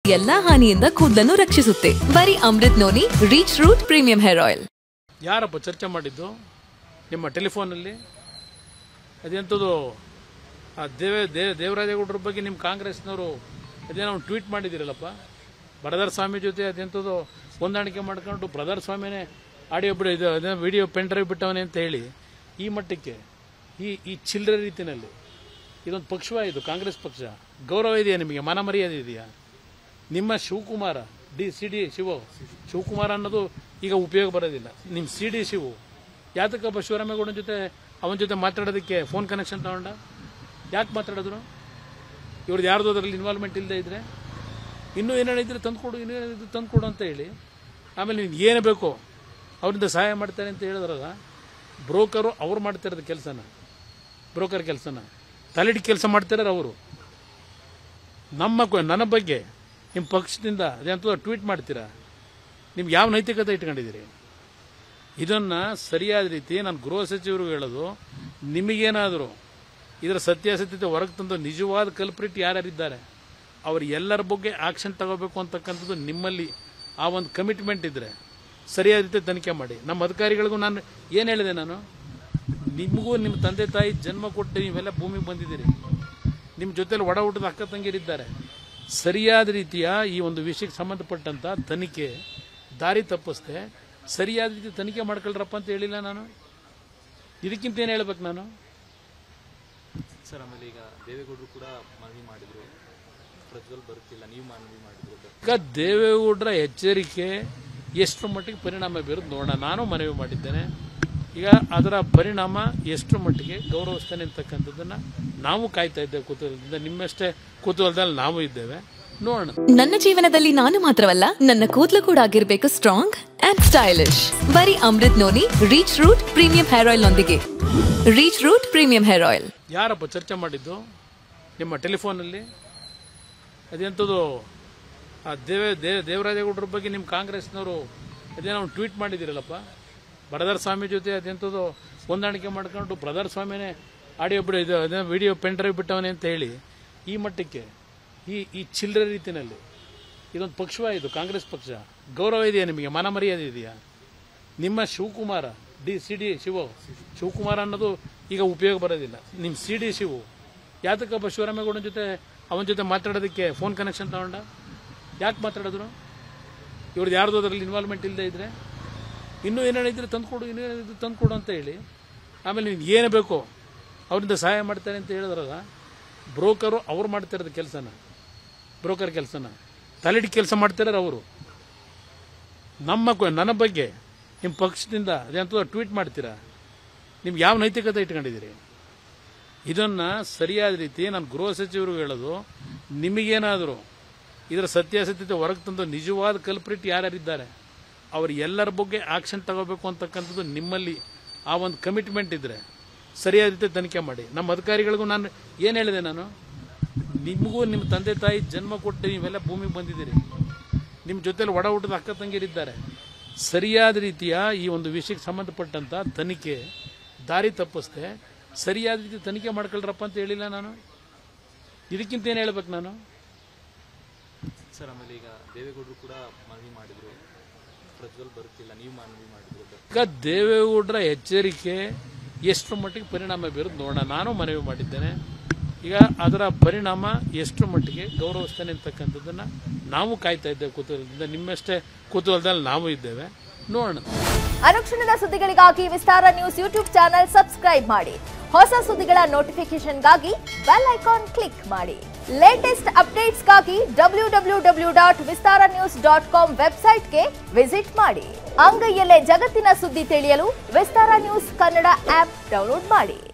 ಎಲ್ಲಾ ಹಾನಿಯಿಂದ ಕೂದಲನ್ನು ರಕ್ಷಿಸುತ್ತೆ ಬರೀ Amrut Noni reach root premium hair oil ಯಾರಪ್ಪ ಚರ್ಚೆ ಮಾಡಿದ್ದು ನಿಮ್ಮ ಟೆಲಿಫೋನಲ್ಲಿ ಅದೆಂಥದ್ದು ಆ ದೇವೇ ದೇ ದೇವರಾಜೇಗೌಡರ ಬಗ್ಗೆ ನಿಮ್ಮ ಕಾಂಗ್ರೆಸ್ನವರು ಅದೇನೋ ಒಂದು ಟ್ವೀಟ್ ಮಾಡಿದ್ದೀರಲ್ಲಪ್ಪ ಬ್ರದರ್ ಸ್ವಾಮಿ ಜೊತೆ ಅದೆಂಥದ್ದು ಹೊಂದಾಣಿಕೆ ಮಾಡ್ಕೊಂಡು ಬ್ರದರ್ ಸ್ವಾಮಿನೇ ಆಡಿಯೋ ಬಿಡ ಇದು ಅದೇ ವಿಡಿಯೋ ಪೆನ್ ಡ್ರೈವ್ ಬಿಟ್ಟವನೇ ಅಂತ ಹೇಳಿ ಈ ಮಟ್ಟಕ್ಕೆ ಈ ಈ ಚಿಲ್ಲರೆ ರೀತಿಯಲ್ಲಿ ಇದೊಂದು ಪಕ್ಷವ ಇದು ಕಾಂಗ್ರೆಸ್ ಪಕ್ಷ ಗೌರವ ಇದೆಯಾ ನಿಮಗೆ ಮನ ಮರ್ಯಾದೆ ಇದೆಯಾ ನಿಮ್ಮ Shivakumar D C D Shiva Shivakumar ಅನ್ನೋದು ಈಗ ಉಪಯೋಗ ಬರೋದಿಲ್ಲ ನಿಮ್ಮ ಸಿ ಡಿ ಶಿವು ಯಾತಕ್ಕಪ್ಪ ಶಿವರಾಮೇಗೌಡನ ಜೊತೆ ಅವನ ಜೊತೆ ಮಾತಾಡೋದಕ್ಕೆ ಫೋನ್ ಕನೆಕ್ಷನ್ ತಗೊಂಡ ಯಾಕೆ ಮಾತಾಡಿದ್ರು ಇವ್ರದ್ದು ಯಾರ್ದು ಅದರಲ್ಲಿ ಇನ್ವಾಲ್ವ್ಮೆಂಟ್ ಇಲ್ಲದೆ ಇದ್ರೆ ಇನ್ನೂ ಏನೇನಿದ್ರೆ ತಂದ್ಕೊಡು ಇನ್ನೂ ಏನಿದ್ರು ತಂದ್ಕೊಡು ಅಂತ ಹೇಳಿ ಆಮೇಲೆ ನೀವು ಏನು ಬೇಕೋ ಅವರಿಂದ ಸಹಾಯ ಮಾಡ್ತಾರೆ ಅಂತ ಹೇಳಿದ್ರಲ್ಲ ಬ್ರೋಕರು ಅವ್ರು ಮಾಡ್ತಾ ಇರೋದು ಕೆಲಸನ ಬ್ರೋಕರ್ ಕೆಲಸನ ತಲೆಡಿ ಕೆಲಸ ಮಾಡ್ತಿರೋರು ಅವರು ನಮ್ಮ ಕ- ನನ್ನ ಬಗ್ಗೆ ನಿಮ್ಮ ಪಕ್ಷದಿಂದ ಅದಂತ ಟ್ವೀಟ್ ಮಾಡ್ತೀರಾ ನಿಮ್ಗೆ ಯಾವ ನೈತಿಕತೆ ಇಟ್ಕೊಂಡಿದ್ದೀರಿ ಇದನ್ನು ಸರಿಯಾದ ರೀತಿ ನಾನು ಗೃಹ ಸಚಿವರು ಹೇಳೋದು ನಿಮಗೇನಾದರೂ ಇದರ ಸತ್ಯಾಸತ್ಯತೆ ಹೊರಗೆ ತಂದು ನಿಜವಾದ ಕಲ್ಪ್ರಿಟ್ ಯಾರ್ಯಾರಿದ್ದಾರೆ ಅವ್ರ ಎಲ್ಲರ ಬಗ್ಗೆ ಆಕ್ಷನ್ ತಗೋಬೇಕು ಅಂತಕ್ಕಂಥದ್ದು ನಿಮ್ಮಲ್ಲಿ ಆ ಒಂದು ಕಮಿಟ್ಮೆಂಟ್ ಇದ್ದರೆ ಸರಿಯಾದ ರೀತಿ ತನಿಖೆ ಮಾಡಿ ನಮ್ಮ ಅಧಿಕಾರಿಗಳಿಗೂ ನಾನು ಏನು ಹೇಳಿದೆ ನಾನು ನಿಮಗೂ ನಿಮ್ಮ ತಂದೆ ತಾಯಿ ಜನ್ಮ ಕೊಟ್ಟು ನೀವೆಲ್ಲ ಭೂಮಿಗೆ ಬಂದಿದ್ದೀರಿ ನಿಮ್ಮ ಜೊತೆಲಿ ಒಡ ಹುಟ್ಟದ ಅಕ್ಕ ತಂಗಿರಿದ್ದಾರೆ ಸರಿಯಾದ ರೀತಿಯ ಈ ಒಂದು ವಿಷಯಕ್ಕೆ ಸಂಬಂಧಪಟ್ಟಂತ ತನಿಖೆ ದಾರಿ ತಪ್ಪಿಸ್ದೆ ಸರಿಯಾದ ರೀತಿ ತನಿಖೆ ಮಾಡ್ಕೊಳ್ರಪ್ಪ ಅಂತ ಹೇಳಿಲ್ಲ ನಾನು ಇದಕ್ಕಿಂತ ಏನು ಹೇಳ್ಬೇಕು ನಾನು ಸರ್ ಆಮೇಲೆ ಈಗ ದೇವೇಗೌಡರು ಕೂಡ ಮನವಿ ಮಾಡಿದ್ರು ಪ್ರಜ್ವಲ್ ಬರುತ್ತಿಲ್ಲ ನೀವು ಮನವಿ ಮಾಡಿದ್ರು ಈಗ ದೇವೇಗೌಡರ ಎಚ್ಚರಿಕೆ ಎಷ್ಟು ಮಟ್ಟಿಗೆ ಪರಿಣಾಮ ಬೀರುತ್ತೆ ನೋಡೋಣ ನಾನು ಮನವಿ ಮಾಡಿದ್ದೇನೆ ಈಗ ಅದರ ಪರಿಣಾಮ ಎಷ್ಟು ಮಟ್ಟಿಗೆ ಗೌರವಿಸ್ತಾನೆ ಅಂತಕ್ಕಂಥದ್ದನ್ನ ನಾವು ಕಾಯ್ತಾ ಇದ್ದೇವೆ ಕುತೂಹಲದಿಂದ ನಿಮ್ಮಷ್ಟೇ ಕುತೂಹಲದಲ್ಲಿ ನಾವು ಇದ್ದೇವೆ ನೋಡೋಣ ನನ್ನ ಜೀವನದಲ್ಲಿ ನಾನು ಮಾತ್ರವಲ್ಲ ನನ್ನ ಕೂದಲು ಕೂಡ ಆಗಿರ್ಬೇಕು ಸ್ಟ್ರಾಂಗ್ ಅಂಡ್ ಸ್ಟೈಲಿಶ್ ಬರೀ Amrut Noni reach root premium hair oil ನೊಂದಿಗೆ reach root premium hair oil ಯಾರಪ್ಪ ಚರ್ಚೆ ಮಾಡಿದ್ದು ನಿಮ್ಮ ಟೆಲಿಫೋನಲ್ಲಿ ಅದೆಂಥದ್ದು ಆ ದೇವೇ ದೇ ದೇವರಾಜೇಗೌಡರ ಬಗ್ಗೆ ನಿಮ್ಮ ಕಾಂಗ್ರೆಸ್ನವರು ಅದೇನೋ ಒಂದು ಟ್ವೀಟ್ ಮಾಡಿದ್ದೀರಲ್ಲಪ್ಪ ಬ್ರದರ್ ಸ್ವಾಮಿ ಜೊತೆ ಅದೆಂಥದ್ದು ಹೊಂದಾಣಿಕೆ ಮಾಡ್ಕೊಂಡು ಬ್ರದರ್ ಸ್ವಾಮಿನೇ ಆಡಿಯೋ ಬಿಡ ಇದು ಅದೇ ವಿಡಿಯೋ ಪೆನ್ ಡ್ರೈವ್ ಬಿಟ್ಟವನೇ ಅಂತ ಹೇಳಿ ಈ ಮಟ್ಟಕ್ಕೆ ಈ ಈ ಚಿಲ್ಲರೆ ರೀತಿಯಲ್ಲಿ ಇದೊಂದು ಪಕ್ಷವ ಇದು ಕಾಂಗ್ರೆಸ್ ಪಕ್ಷ ಗೌರವ ಇದೆಯಾ ನಿಮಗೆ ಮನ ಮರ್ಯಾದೆ ಇದೆಯಾ ನಿಮ್ಮ Shivakumar D C D Shiva Shivakumar ಅನ್ನೋದು ಈಗ ಉಪಯೋಗ ಬರೋದಿಲ್ಲ ನಿಮ್ಮ ಸಿ ಡಿ ಶಿವು ಯಾತಕ್ಕಪ್ಪ ಶಿವರಾಮೇಗೌಡನ ಜೊತೆ ಅವನ ಜೊತೆ ಮಾತಾಡೋದಕ್ಕೆ ಫೋನ್ ಕನೆಕ್ಷನ್ ತಗೊಂಡ ಯಾಕೆ ಮಾತಾಡಿದ್ರು ಇವ್ರದ್ದು ಯಾರ್ದು ಅದರಲ್ಲಿ ಇನ್ವಾಲ್ವ್ಮೆಂಟ್ ಇಲ್ಲದೆ ಇದ್ರೆ ಇನ್ನೂ ಏನೇನಿದ್ರೆ ತಂದ್ಕೊಡು ಇನ್ನೂ ಏನಿದ್ರು ತಂದ್ಕೊಡು ಅಂತ ಹೇಳಿ ಆಮೇಲೆ ನೀವು ಏನು ಬೇಕೋ ಅವರಿಂದ ಸಹಾಯ ಮಾಡ್ತಾರೆ ಅಂತ ಹೇಳಿದ್ರಲ್ಲ ಬ್ರೋಕರು ಅವ್ರು ಮಾಡ್ತಾ ಇರೋದು ಕೆಲಸನ ಬ್ರೋಕರ್ ಕೆಲಸನ ತಲೆಡಿ ಕೆಲಸ ಮಾಡ್ತಿರೋರು ಅವರು ನಮ್ಮ ಕ- ನನ್ನ ಬಗ್ಗೆ ನಿಮ್ಮ ಪಕ್ಷದಿಂದ ಅದಂತ ಟ್ವೀಟ್ ಮಾಡ್ತೀರಾ ನಿಮ್ಗೆ ಯಾವ ನೈತಿಕತೆ ಇಟ್ಕೊಂಡಿದ್ದೀರಿ ಇದನ್ನು ಸರಿಯಾದ ರೀತಿ ನಾನು ಗೃಹ ಸಚಿವರು ಹೇಳೋದು ನಿಮಗೇನಾದರೂ ಇದರ ಸತ್ಯಾಸತ್ಯತೆ ಹೊರಗೆ ತಂದು ನಿಜವಾದ ಕಲ್ಪ್ರಿಟ್ ಯಾರ್ಯಾರಿದ್ದಾರೆ ಅವ್ರ ಎಲ್ಲರ ಬಗ್ಗೆ ಆಕ್ಷನ್ ತಗೋಬೇಕು ಅಂತಕ್ಕಂಥದ್ದು ನಿಮ್ಮಲ್ಲಿ ಆ ಒಂದು ಕಮಿಟ್ಮೆಂಟ್ ಇದ್ದರೆ ಸರಿಯಾದ ರೀತಿ ತನಿಖೆ ಮಾಡಿ ನಮ್ಮ ಅಧಿಕಾರಿಗಳಿಗೂ ನಾನು ಏನು ಹೇಳಿದೆ ನಾನು ನಿಮಗೂ ನಿಮ್ಮ ತಂದೆ ತಾಯಿ ಜನ್ಮ ಕೊಟ್ಟು ನೀವೆಲ್ಲ ಭೂಮಿಗೆ ಬಂದಿದ್ದೀರಿ ನಿಮ್ಮ ಜೊತೆಲಿ ಒಡ ಹುಟ್ಟದ ಅಕ್ಕ ತಂಗಿರಿದ್ದಾರೆ ಸರಿಯಾದ ರೀತಿಯ ಈ ಒಂದು ವಿಷಯಕ್ಕೆ ಸಂಬಂಧಪಟ್ಟಂತ ತನಿಖೆ ದಾರಿ ತಪ್ಪಿಸ್ದೆ ಸರಿಯಾದ ರೀತಿ ತನಿಖೆ ಮಾಡ್ಕೊಳ್ರಪ್ಪ ಅಂತ ಹೇಳಿಲ್ಲ ನಾನು ಇದಕ್ಕಿಂತ ಏನು ಹೇಳ್ಬೇಕು ನಾನು ಸರ್ ಆಮೇಲೆ ಈಗ ದೇವೇಗೌಡರು ಕೂಡ ಮನವಿ ಮಾಡಿದ್ರು ಪ್ರಜ್ವಲ್ ಬರುತ್ತಿಲ್ಲ ನೀವು ಮನವಿ ಮಾಡಿದ್ರು ಈಗ ದೇವೇಗೌಡರ ಎಚ್ಚರಿಕೆ ಎಷ್ಟು ಮಟ್ಟಿಗೆ ಪರಿಣಾಮ ಬೀರುತ್ತೆ ನೋಡೋಣ ನಾನು ಮನವಿ ಮಾಡಿದ್ದೇನೆ ಈಗ ಅದರ ಪರಿಣಾಮ ಎಷ್ಟು ಮಟ್ಟಿಗೆ ಗೌರವಿಸ್ತಾನೆ ಅಂತಕ್ಕಂಥದ್ದನ್ನ ನಾವು ಕಾಯ್ತಾ ಇದ್ದೇವೆ ಕುತೂಹಲದಿಂದ ನಿಮ್ಮಷ್ಟೇ ಕುತೂಹಲದಲ್ಲಿ ನಾವು ಇದ್ದೇವೆ ನೋಡೋಣ ಅನುಕ್ಷಣದ ಸುದ್ದಿಗಳಿಗಾಗಿ Vistara news YouTube channel subscribe ಮಾಡಿ ಹೊಸ ಸುದ್ದಿಗಳ ನೋಟಿಫಿಕೇಶನ್ಗಾಗಿ ಬೆಲ್ ಐಕಾನ್ ಕ್ಲಿಕ್ ಮಾಡಿ ಲೇಟೆಸ್ಟ್ ಅಪ್ಡೇಟ್ಸ್ಗಾಗಿ W W W dot Vistara news dot com ವೆಬ್ಸೈಟ್ಗೆ ವಿಸಿಟ್ ಮಾಡಿ ಅಂಗೈಯಲ್ಲೇ ಜಗತ್ತಿನ ಸುದ್ದಿ ತಿಳಿಯಲು Vistara news Kannada app download ಮಾಡಿ